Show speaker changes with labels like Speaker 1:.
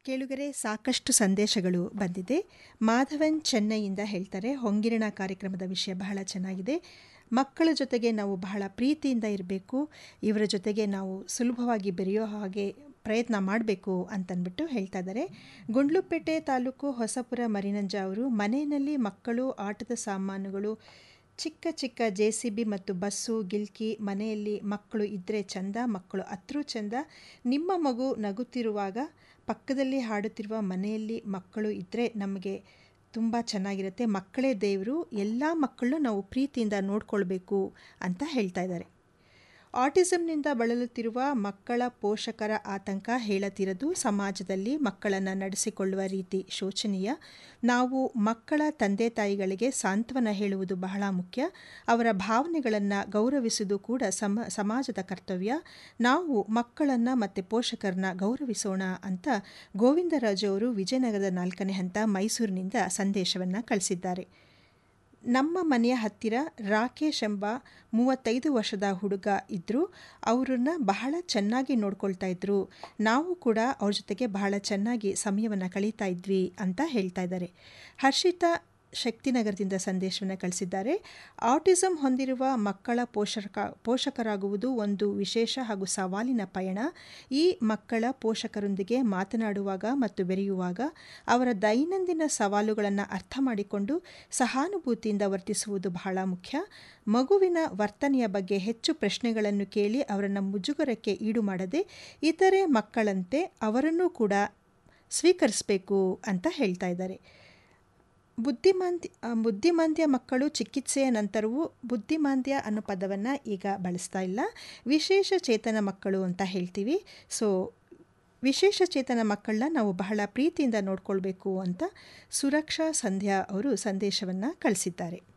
Speaker 1: ಕೇಳುಗರೆ ಸಾಕಷ್ಟು ಸಂದೇಶಗಳು ಬಂದಿದೆ ಮಾಧವನ್ ಚೆನ್ನೈಯಿಂದ ಹೇಳ್ತಾರೆ ಹೊಂಗಿರಣ ಕಾರ್ಯಕ್ರಮದ ವಿಷಯ ಬಹಳ ಚೆನ್ನಾಗಿದೆ ಮಕ್ಕಳ ಜೊತೆಗೆ ನಾವು ಬಹಳ ಪ್ರೀತಿಯಿಂದ ಇರಬೇಕು ಇವರ ಜೊತೆಗೆ ನಾವು ಸುಲಭವಾಗಿ ಬೆರೆಯೋ ಹಾಗೆ ಪ್ರಯತ್ನ ಮಾಡಬೇಕು ಅಂತನ್ಬಿಟ್ಟು ಹೇಳ್ತಾ ಇದ್ದಾರೆ ಗುಂಡ್ಲುಪೇಟೆ ತಾಲೂಕು ಹೊಸಪುರ ಮರಿನಂಜ ಅವರು ಮನೆಯಲ್ಲಿ ಮಕ್ಕಳು ಆಟದ ಸಾಮಾನುಗಳು ಚಿಕ್ಕ ಚಿಕ್ಕ ಜೆ ಸಿ ಬಿ ಮತ್ತು ಬಸ್ಸು ಗಿಲ್ಕಿ ಮನೆಯಲ್ಲಿ ಮಕ್ಕಳು ಇದ್ದರೆ ಚಂದ ಮಕ್ಕಳು ಹತ್ರೂ ಚಂದ ನಿಮ್ಮ ಮಗು ನಗುತ್ತಿರುವಾಗ ಪಕ್ಕದಲ್ಲಿ ಹಾಡುತ್ತಿರುವ ಮನೆಯಲ್ಲಿ ಮಕ್ಕಳು ಇದ್ದರೆ ನಮಗೆ ತುಂಬ ಚೆನ್ನಾಗಿರುತ್ತೆ ಮಕ್ಕಳೇ ದೇವರು ಎಲ್ಲ ಮಕ್ಕಳನ್ನು ನಾವು ಪ್ರೀತಿಯಿಂದ ನೋಡ್ಕೊಳ್ಬೇಕು ಅಂತ ಹೇಳ್ತಾ ಇದ್ದಾರೆ ಆಟಿಸಮ್ನಿಂದ ಬಳಲುತ್ತಿರುವ ಮಕ್ಕಳ ಪೋಷಕರ ಆತಂಕ ಹೇಳತಿರದು ಸಮಾಜದಲ್ಲಿ ಮಕ್ಕಳನ್ನು ನಡೆಸಿಕೊಳ್ಳುವ ರೀತಿ ಶೋಚನೀಯ ನಾವು ಮಕ್ಕಳ ತಂದೆ ತಾಯಿಗಳಿಗೆ ಸಾಂತ್ವನ ಹೇಳುವುದು ಬಹಳ ಮುಖ್ಯ ಅವರ ಭಾವನೆಗಳನ್ನು ಗೌರವಿಸುವುದು ಕೂಡ ಸಮ ಸಮಾಜದ ಕರ್ತವ್ಯ ನಾವು ಮಕ್ಕಳನ್ನು ಮತ್ತು ಪೋಷಕರನ್ನ ಗೌರವಿಸೋಣ ಅಂತ ಗೋವಿಂದರಾಜು ಅವರು ವಿಜಯನಗರದ ನಾಲ್ಕನೇ ಹಂತ ಮೈಸೂರಿನಿಂದ ಸಂದೇಶವನ್ನು ಕಳಿಸಿದ್ದಾರೆ ನಮ್ಮ ಮನೆಯ ಹತ್ತಿರ ರಾಕೇಶ್ ಎಂಬ ಮೂವತ್ತೈದು ವರ್ಷದ ಹುಡುಗ ಇದ್ದರು ಅವರನ್ನ ಬಹಳ ಚೆನ್ನಾಗಿ ನೋಡ್ಕೊಳ್ತಾ ಇದ್ರು ನಾವು ಕೂಡ ಅವ್ರ ಜೊತೆಗೆ ಬಹಳ ಚೆನ್ನಾಗಿ ಸಮಯವನ್ನು ಕಳೀತಾ ಇದ್ವಿ ಅಂತ ಹೇಳ್ತಾ ಇದ್ದಾರೆ ಹರ್ಷಿತಾ ಶಕ್ತಿನಗರದಿಂದ ಸಂದೇಶವನ್ನು ಕಳಿಸಿದ್ದಾರೆ ಆಟಿಸಮ್ ಹೊಂದಿರುವ ಮಕ್ಕಳ ಪೋಷಕ ಪೋಷಕರಾಗುವುದು ಒಂದು ವಿಶೇಷ ಹಾಗೂ ಸವಾಲಿನ ಪಯಣ ಈ ಮಕ್ಕಳ ಪೋಷಕರೊಂದಿಗೆ ಮಾತನಾಡುವಾಗ ಮತ್ತು ಬೆರೆಯುವಾಗ ಅವರ ದೈನಂದಿನ ಸವಾಲುಗಳನ್ನು ಅರ್ಥ ಮಾಡಿಕೊಂಡು ಸಹಾನುಭೂತಿಯಿಂದ ವರ್ತಿಸುವುದು ಬಹಳ ಮುಖ್ಯ ಮಗುವಿನ ವರ್ತನೆಯ ಬಗ್ಗೆ ಹೆಚ್ಚು ಪ್ರಶ್ನೆಗಳನ್ನು ಕೇಳಿ ಅವರನ್ನು ಮುಜುಗರಕ್ಕೆ ಈಡು ಮಾಡದೆ ಇತರೆ ಮಕ್ಕಳಂತೆ ಅವರನ್ನು ಕೂಡ ಸ್ವೀಕರಿಸಬೇಕು ಅಂತ ಹೇಳ್ತಾ ಇದ್ದಾರೆ ಬುದ್ಧಿಮಾಂದ್ಯ ಬುದ್ಧಿಮಾಂದ್ಯ ಮಕ್ಕಳು ಚಿಕಿತ್ಸೆಯ ನಂತರವೂ ಬುದ್ಧಿಮಾಂದ್ಯ ಅನ್ನೋ ಪದವನ್ನು ಈಗ ಬಳಸ್ತಾ ಇಲ್ಲ ವಿಶೇಷ ಚೇತನ ಮಕ್ಕಳು ಅಂತ ಹೇಳ್ತೀವಿ ಸೊ ವಿಶೇಷ ಚೇತನ ಮಕ್ಕಳನ್ನ ನಾವು ಬಹಳ ಪ್ರೀತಿಯಿಂದ ನೋಡ್ಕೊಳ್ಬೇಕು ಅಂತ ಸುರಕ್ಷಾ ಸಂಧ್ಯಾ ಅವರು ಸಂದೇಶವನ್ನು ಕಳಿಸಿದ್ದಾರೆ